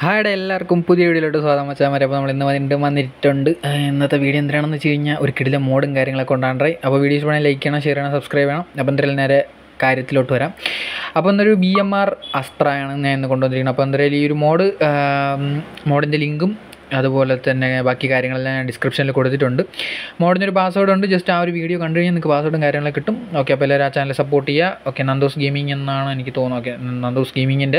ഹായുടെ എല്ലാവർക്കും പുതിയ വീഡിയോയിലോട്ട് സ്വാഗതം വെച്ചാൽ മതി അപ്പോൾ നമ്മൾ ഇന്ന് വീണ്ടും വന്നിട്ടുണ്ട് ആ, ഇന്നത്തെ വീഡിയോ എന്തിനാണെന്ന് വെച്ച് കഴിഞ്ഞാൽ ഒരു കിടില മോഡും കാര്യങ്ങളൊക്കെ ഉണ്ടായി അപ്പോൾ വീഡിയോസ് വേണമെങ്കിൽ ലൈക്ക് ചെയ്യണം ഷെയർ ചെയ്യണം സബ്സ്ക്രൈബ് ചെയ്യണം അപ്പോൾ എന്തായാലും നേരെ കാര്യത്തിലോട്ട് വരാം അപ്പോൾ എന്നൊരു ബി എം ആർ അസ്ത്രയാണ് ഞാൻ ഇന്ന് കൊണ്ടുവന്നിരിക്കുന്നത് അപ്പോൾ എന്തായാലും ഈ ഒരു മോഡ് മോഡിൻ്റെ ലിങ്കും അതുപോലെ തന്നെ ബാക്കി കാര്യങ്ങളെല്ലാം ഞാൻ ഡിസ്ക്രിപ്ഷനിൽ കൊടുത്തിട്ടുണ്ട് മോഡിൻ്റെ ഒരു പാസ്വേഡ് ഉണ്ട് ജസ്റ്റ് ആ ഒരു വീഡിയോ കണ്ടു കഴിഞ്ഞാൽ നിങ്ങൾക്ക് പാസ്വേഡും കാര്യങ്ങളൊക്കെ കിട്ടും ഓക്കെ അപ്പോൾ എല്ലാവരും ആ ചാനൽ സപ്പോർട്ട് ചെയ്യുക ഓക്കെ നന്ദോസ് ഗെയിമിംഗ് എന്നാണ് എനിക്ക് തോന്നുന്നത് ഓക്കെ നന്ദോസ് ഗെയിമിങ്ങിൻ്റെ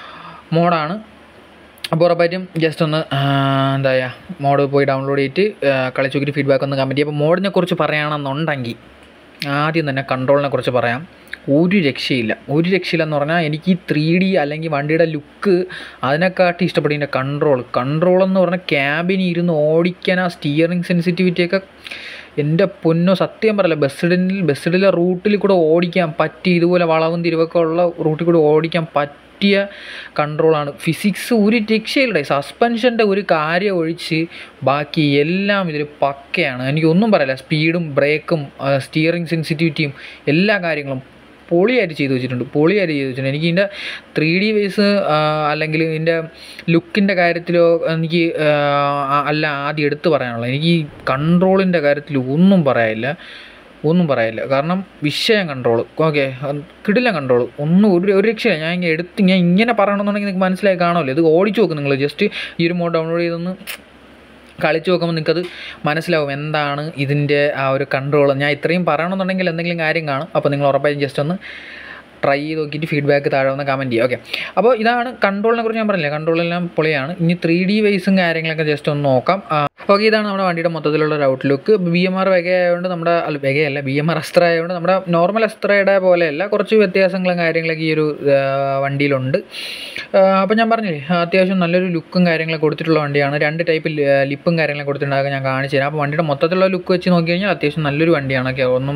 മോഡാണ് അപ്പോൾ ഉറപ്പായിട്ടും ജസ്റ്റ് ഒന്ന് ആ, എന്താ പറയുക മോഡ് പോയി ഡൗൺലോഡ് ചെയ്തിട്ട് ആ, കളിച്ച് നോക്കിയിട്ട് ഫീഡ്ബാക്ക് ഒന്ന് കമൻറ്റ് ചെയ്യുക അപ്പോൾ മോഡിനെ കുറിച്ച് പറയുകയാണെന്നുണ്ടെങ്കിൽ ആദ്യം തന്നെ കൺട്രോളിനെ കുറിച്ച് പറയാം ഒരു രക്ഷയില്ല ഒരു രക്ഷയില്ലെന്ന് പറഞ്ഞാൽ എനിക്ക് ഈ ത്രീ ഡി അല്ലെങ്കിൽ വണ്ടിയുടെ ലുക്ക് അതിനെക്കാട്ടി ഇഷ്ടപ്പെട്ടു ഇതിൻ്റെ കൺട്രോൾ കൺട്രോൾ എന്ന് പറഞ്ഞാൽ ക്യാബിന് ഇരുന്ന് ഓടിക്കാൻ ആ സ്റ്റിയറിംഗ് സെൻസിറ്റിവിറ്റിയൊക്കെ എൻ്റെ പൊന്നോ സത്യം പറയല്ല ബസ്സിഡിൽ ബസ്സിഡിലെ റൂട്ടിൽ കൂടെ ഓടിക്കാൻ പറ്റി ഇതുപോലെ വളവും തിരിവൊക്കെ ഉള്ള റൂട്ടിൽ കൂടെ ഓടിക്കാൻ പറ്റിയ കൺട്രോളാണ് ഫിസിക്സ് ഒരു രക്ഷയില്ല സസ്പെൻഷൻ്റെ ഒരു കാര്യം ഒഴിച്ച് ബാക്കി എല്ലാം ഇതിൽ പക്കയാണ് എനിക്കൊന്നും പറയില്ല സ്പീഡും ബ്രേക്കും സ്റ്റിയറിംഗ് സെൻസിറ്റിവിറ്റിയും എല്ലാ കാര്യങ്ങളും പൊളിയായിട്ട് ചെയ്തു വെച്ചിട്ടുണ്ട് പൊളിയായിട്ട് ചെയ്തു വെച്ചിട്ടുണ്ട് എനിക്ക് ഇതിൻ്റെ ത്രീ ഡി വൈസ് അല്ലെങ്കിൽ ഇതിൻ്റെ ലുക്കിൻ്റെ കാര്യത്തിലോ എനിക്ക് ആ, അല്ല ആദ്യം എടുത്തു പറയാനുള്ളത് എനിക്ക് ഈ കൺട്രോളിൻ്റെ കാര്യത്തിൽ ഒന്നും പറയാനില്ല ഒന്നും പറയാനില്ല കാരണം വിഷയം കൺട്രോൾ ഓക്കെ കിടില കൺട്രോൾ ഒന്നും ഒരു ഒരു രക്ഷയില്ല ഞാൻ ഇങ്ങനെ എടുത്ത് ഞാൻ ഇങ്ങനെ പറയണമെന്നുണ്ടെങ്കിൽ നിങ്ങൾക്ക് മനസ്സിലായി കാണുമല്ലോ ഇത് ഓടിച്ചു നോക്കും നിങ്ങൾ ജസ്റ്റ് ഈ ഒരു മോഡ് ഡൗൺലോഡ് ചെയ്തൊന്ന് കളിച്ച് നോക്കുമ്പോൾ നിങ്ങൾക്കത് മനസ്സിലാവും എന്താണ് ഇതിൻ്റെ ആ ഒരു കൺട്രോൾ ഞാൻ ഇത്രയും പറയണമെന്നുണ്ടെങ്കിൽ എന്തെങ്കിലും കാര്യം കാണും അപ്പോൾ നിങ്ങൾ ഉറപ്പായും ജസ്റ്റ് ഒന്ന് ട്രൈ ചെയ്ത് നോക്കിയിട്ട് ഫീഡ്ബാക്ക് താഴെ ഒന്ന് കമൻറ്റ് ചെയ്യുക ഓക്കെ അപ്പോൾ ഇതാണ് കൺട്രോളിനെ കുറിച്ച് ഞാൻ പറഞ്ഞില്ല കൺട്രോളെല്ലാം പൊളിയാണ് ഇനി ത്രീ ഡി വൈസും കാര്യങ്ങളൊക്കെ ജസ്റ്റ് ഒന്ന് നോക്കാം ഓക്കെ ഇതാണ് നമ്മുടെ വണ്ടിയുടെ മൊത്തത്തിലുള്ള ഒരു ഔട്ട്ലുക്ക് ബി എം ആർ വകയായതുകൊണ്ട് നമ്മുടെ അല്ല വകയല്ല ബി എം ആർ അസ്ത്ര ആയതുകൊണ്ട് നമ്മുടെ നോർമൽ അസ്ത്രയുടെ പോലെയല്ല കുറച്ച് വ്യത്യാസങ്ങളും കാര്യങ്ങളൊക്കെ ഈ ഒരു ആ, വണ്ടിയിലുണ്ട് അപ്പോൾ ഞാൻ പറഞ്ഞില്ലേ അത്യാവശ്യം നല്ലൊരു ലുക്കും കാര്യങ്ങളൊക്കെ കൊടുത്തിട്ടുള്ള വണ്ടിയാണ് രണ്ട് ടൈപ്പ് ലിപ്പും കാര്യങ്ങളൊക്കെ കൊടുത്തിട്ടുണ്ടാകും ഞാൻ കാണിച്ചു തരാം അപ്പോൾ വണ്ടിയുടെ മൊത്തത്തിലുള്ള ലുക്ക് വെച്ച് നോക്കി കഴിഞ്ഞാൽ അത്യാവശ്യം നല്ലൊരു വണ്ടിയാണ് ഓക്കെ ഒന്നും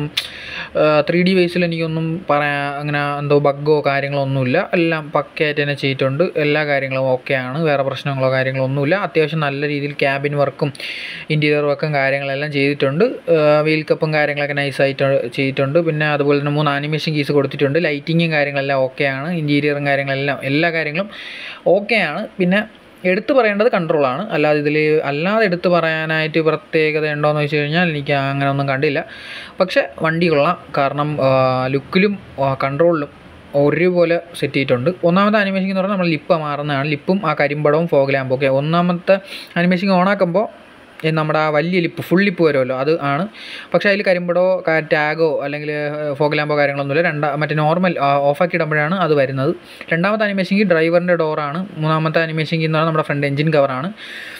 ത്രീ ഡി ബേസിൽ എനിക്കൊന്നും പറയാൻ അങ്ങനെ എന്തോ ബഗ്ഗോ കാര്യങ്ങളോ ഒന്നുമില്ല എല്ലാം പക്കയായിട്ട് തന്നെ ചെയ്തിട്ടുണ്ട് എല്ലാ കാര്യങ്ങളും ഓക്കെയാണ് വേറെ പ്രശ്നങ്ങളോ കാര്യങ്ങളോ ഒന്നുമില്ല അത്യാവശ്യം നല്ല രീതിയിൽ ക്യാബിൻ വർക്കും ഇൻറ്റീരിയർ വർക്കും കാര്യങ്ങളെല്ലാം ചെയ്തിട്ടുണ്ട് വീൽ കപ്പും കാര്യങ്ങളൊക്കെ നൈസായിട്ട് ചെയ്തിട്ടുണ്ട് പിന്നെ അതുപോലെ തന്നെ മൂന്ന് ആനിമേഷൻ കീസ് കൊടുത്തിട്ടുണ്ട് ലൈറ്റിങ്ങും കാര്യങ്ങളെല്ലാം ഓക്കെയാണ് ഇൻറ്റീരിയറും കാര്യങ്ങളെല്ലാം എല്ലാ കാര്യങ്ങളും ഓക്കെയാണ് പിന്നെ എടുത്തു പറയേണ്ടത് കൺട്രോളാണ് അല്ലാതെ ഇതിൽ അല്ലാതെ എടുത്തു പറയാനായിട്ട് പ്രത്യേകത ഉണ്ടോയെന്ന് വെച്ച് കഴിഞ്ഞാൽ എനിക്ക് അങ്ങനെ ഒന്നും കണ്ടില്ല പക്ഷേ വണ്ടി കൊള്ളാം കാരണം ലുക്കിലും കൺട്രോളിലും ഒരുപോലെ സെറ്റ് ചെയ്തിട്ടുണ്ട് ഒന്നാമത്തെ അനിമേഷൻ എന്ന് പറഞ്ഞാൽ നമ്മൾ ലിപ്പ് മാറുന്നതാണ് ലിപ്പും ആ കരിമ്പടവും ഫോഗ് ലാമ്പും ഓക്കെ ഒന്നാമത്തെ അനിമേഷൻ ഓണാക്കുമ്പോൾ ഈ നമ്മുടെ ആ വലിയ ലിപ്പ് ഫുൾ ലിപ്പ് വരുമല്ലോ അത് ആണ് പക്ഷേ അതിൽ കരിമ്പടോ ടാഗോ അല്ലെങ്കിൽ ഫോഗ് ലാമ്പോ കാര്യങ്ങളൊന്നുമില്ല രണ്ടാ മറ്റേ നോർമൽ ഓഫാക്കി ഇടുമ്പോഴാണ് അത് വരുന്നത് രണ്ടാമത്തെ അനിമേഷൻ ഡ്രൈവറിൻ്റെ ഡോറാണ് മൂന്നാമത്തെ അനിമേഷൻ എന്ന് പറഞ്ഞാൽ നമ്മുടെ ഫ്രണ്ട് എഞ്ചിൻ കവറാണ്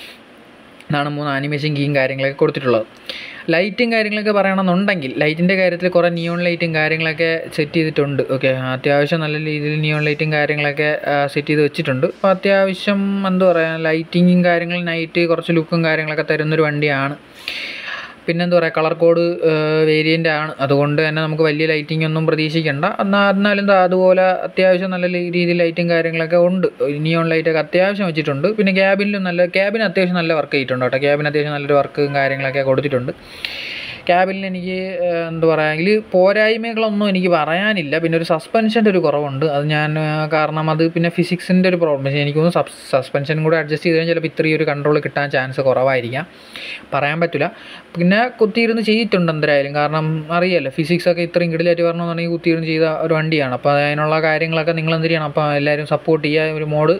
ഇതാണ് മൂന്ന് ആനിമേഷൻ കീയും കാര്യങ്ങളൊക്കെ കൊടുത്തിട്ടുള്ളത് ലൈറ്റും കാര്യങ്ങളൊക്കെ പറയണമെന്നുണ്ടെങ്കിൽ ലൈറ്റിൻ്റെ കാര്യത്തിൽ കുറേ നിയോൺ ലൈറ്റും കാര്യങ്ങളൊക്കെ സെറ്റ് ചെയ്തിട്ടുണ്ട് ഓക്കെ അത്യാവശ്യം നല്ല രീതിയിൽ നിയോൺ ലൈറ്റും കാര്യങ്ങളൊക്കെ സെറ്റ് ചെയ്ത് വെച്ചിട്ടുണ്ട് അപ്പോൾ അത്യാവശ്യം എന്താ പറയുക ലൈറ്റിങ്ങും കാര്യങ്ങളും നൈറ്റ് കുറച്ച് ലുക്കും കാര്യങ്ങളൊക്കെ തരുന്നൊരു വണ്ടിയാണ് പിന്നെന്താ പറയുക കളർ കോഡ് വേരിയൻ്റ് ആണ് അതുകൊണ്ട് തന്നെ നമുക്ക് വലിയ ലൈറ്റിംഗ് ഒന്നും പ്രതീക്ഷിക്കേണ്ട എന്നാൽ എന്നാലും ദാ അതുപോലെ അത്യാവശ്യം നല്ല രീതിയിൽ ലൈറ്റും കാര്യങ്ങളൊക്കെ ഉണ്ട് നിയോൺ ലൈറ്റൊക്കെ അത്യാവശ്യം വെച്ചിട്ടുണ്ട് പിന്നെ ക്യാബിനിലും നല്ല ക്യാബിന് അത്യാവശ്യം നല്ല വർക്ക് ചെയ്തിട്ടുണ്ട് കേട്ടോ ക്യാബിന് അത്യാവശ്യം നല്ലൊരു വർക്കും കാര്യങ്ങളൊക്കെ കൊടുത്തിട്ടുണ്ട് ക്യാബിനിൽ എനിക്ക് ഏഹ്, എന്താ പറയുക പോരായ്മകളൊന്നും എനിക്ക് പറയാനില്ല പിന്നെ ഒരു സസ്പെൻഷൻ്റെ ഒരു കുറവുണ്ട് അത് ഞാൻ ഏഹ്, കാരണം അത് പിന്നെ ഫിസിക്സിൻ്റെ ഒരു പ്രോബ്ലം പക്ഷേ എനിക്കൊന്ന് സബ് സസ്പെൻഷൻ കൂടെ അഡ്ജസ്റ്റ് ചെയ്ത് കഴിഞ്ഞാൽ ചിലപ്പോൾ ഇത്രയും ഒരു കൺട്രോൾ കിട്ടാൻ ചാൻസ് കുറവായിരിക്കാം പറയാൻ പറ്റില്ല പിന്നെ കുത്തിയിരുന്ന് ചെയ്തിട്ടുണ്ട് എന്തായാലും കാരണം അറിയാലോ ഫിസിക്സ് ഒക്കെ ഇത്രയും കിടിലായിട്ട് വരണമെന്നുണ്ടെങ്കിൽ കുത്തിയിരുന്ന് ചെയ്ത ഒരു വണ്ടിയാണ് അപ്പോൾ അതിനുള്ള കാര്യങ്ങളൊക്കെ നിങ്ങൾ എന്ത് ചെയ്യണം അപ്പോൾ എല്ലാവരും സപ്പോർട്ട് ചെയ്യുക ഒരു മോഡ്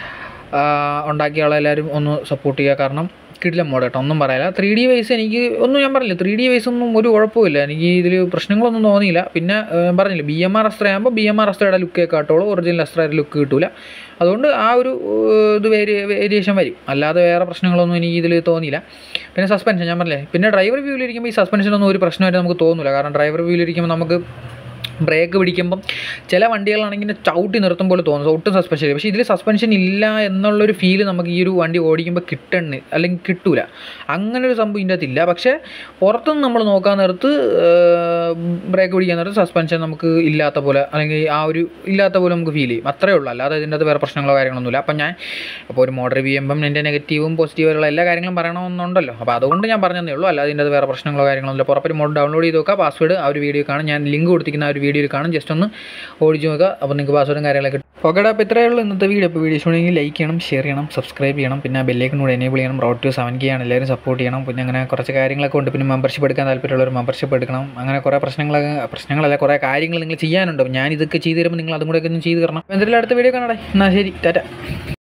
ഉണ്ടാക്കിയ ആളെല്ലാവരും ഒന്ന് സപ്പോർട്ട് ചെയ്യുക കാരണം കിടിലം മോഡ് കേട്ടോ ഒന്നും പറയാനില്ല ത്രീ ഡി വൈസ് എനിക്ക് ഒന്നും ഞാൻ പറഞ്ഞില്ല ത്രീ ഡി വൈസ് ഒന്നും ഒരു കുഴപ്പമില്ല എനിക്ക് ഇതിൽ പ്രശ്നങ്ങളൊന്നും തോന്നിയില്ല പിന്നെ ഏഹ്, പറഞ്ഞില്ല ബി എം ആർ അസ്ത്രയാകുമ്പോൾ ബി എം ആർ അസ്ത്രയുടെ ലുക്കേ കാട്ടുള്ളൂ ഒറിജിനൽ അസ്ത്രയുടെ ലുക്ക് കിട്ടൂല അതുകൊണ്ട് ആ ഒരു ഏഹ്, ഇത് വേരി വേരിയേഷൻ വരും അല്ലാതെ വേറെ പ്രശ്നങ്ങളൊന്നും എനിക്ക് ഇതിൽ തോന്നിയില്ല പിന്നെ സസ്പെൻഷൻ ഞാൻ പറഞ്ഞില്ലേ പിന്നെ ഡ്രൈവർ വ്യൂവിലിരിക്കുമ്പോൾ ഈ സസ്പെൻഷനൊന്നും ഒരു പ്രശ്നമായിട്ട് നമുക്ക് തോന്നില്ല കാരണം ഡ്രൈവർ വ്യൂവിലിരിക്കുമ്പോൾ നമുക്ക് ബ്രേക്ക് പിടിക്കുമ്പം ചില വണ്ടികളാണെങ്കിൽ ഇങ്ങനെ ചവിട്ടി നിർത്തും പോലെ തോന്നും ഒട്ടും സസ്പെൻഷൻ ഇല്ല പക്ഷേ ഇതിൽ സസ്പെൻഷൻ ഇല്ല എന്നുള്ളൊരു ഫീല് നമുക്ക് ഈ ഒരു വണ്ടി ഓടിക്കുമ്പോൾ കിട്ടണ് അല്ലെങ്കിൽ കിട്ടൂല അങ്ങനെ ഒരു സംഭവം ഇതിൻ്റെ അകത്തില്ല പക്ഷേ പുറത്തുനിന്ന് നമ്മൾ നോക്കാൻ നേരത്ത് ബ്രേക്ക് പിടിക്കാൻ നേരത്ത് സസ്പെൻഷൻ നമുക്ക് ഇല്ലാത്ത പോലെ അല്ലെങ്കിൽ ആ ഒരു ഇല്ലാത്ത പോലെ നമുക്ക് ഫീൽ ചെയ്യും അത്രേ ഉള്ളൂ അല്ലാതെ ഇതിൻ്റെ അകത്ത് വേറെ പ്രശ്നങ്ങളോ കാര്യങ്ങളൊന്നുമില്ല അപ്പം ഞാൻ അപ്പോൾ ഒരു മോഡൽ റിവ്യൂ ചെയ്യുമ്പം എൻ്റെ നെഗറ്റീവും പോസിറ്റീവുള്ള എല്ലാ കാര്യങ്ങളും പറയണമെന്നുണ്ടല്ലോ അപ്പോൾ അതുകൊണ്ട് ഞാൻ പറഞ്ഞതേ ഉള്ളൂ അല്ലാതെ ഇതിൻ്റെ അകത്ത് വേറെ പ്രശ്നങ്ങളോ കാര്യങ്ങളൊന്നുമില്ല പുറത്തൊരു മോഡ് ഡൗൺലോഡ് ചെയ്ത് നോക്കുക പാസ്വേഡ് ആ ഒരു വീഡിയോ കാണും ഞാൻ ലിങ്ക് കൊടുത്തിരിക്കുന്ന ആ ഒരു വീഡിയോയിൽ കാണും ജസ്റ്റ് ഒന്ന് ഓടിച്ച് നോക്കുക അപ്പോൾ നിങ്ങൾക്ക് പാസ്വേഡും കാര്യങ്ങളൊക്കെ കിട്ടും ഓക്കേടാ അപ്പോൾ ഇത്രയേ ഉള്ളൂ ഇന്നത്തെ വീഡിയോ അപ്പോൾ വീഡിയോ ഇഷ്ടമാണെങ്കിൽ ലൈക്ക് ചെയ്യണം ഷെയർ ചെയ്യണം സബ്സ്ക്രൈബ് ചെയ്യണം പിന്നെ ബെല്ലേക്കും കൂടെ എനേബിൾ ചെയ്യണം റോഡ് ടു സെവൻ കെ ആണ് എല്ലാവരും സപ്പോർട്ട് ചെയ്യണം പിന്നെ അങ്ങനെ കുറച്ച് കാര്യങ്ങളൊക്കെ ഉണ്ട് പിന്നെ മെമ്പർഷിപ്പ് എടുക്കാൻ താല്പര്യമുള്ളവർ മെമ്പർഷിപ്പ് എടുക്കണം അങ്ങനെ കുറേ പ്രശ്നങ്ങളൊക്കെ പ്രശ്നങ്ങളല്ല കുറേ കാര്യങ്ങൾ നിങ്ങൾ ചെയ്യാനുണ്ടാവും ഞാൻ ഇതൊക്കെ ചെയ്ത് തരുമ്പോൾ നിങ്ങൾ അതും കൂടെ ഒക്കെ ഒന്ന് ചെയ്ത് തരണം അപ്പോൾ എന്തായാലും അടുത്ത വീഡിയോ കാണാടേ എന്നാൽ ശരി ടാറ്റ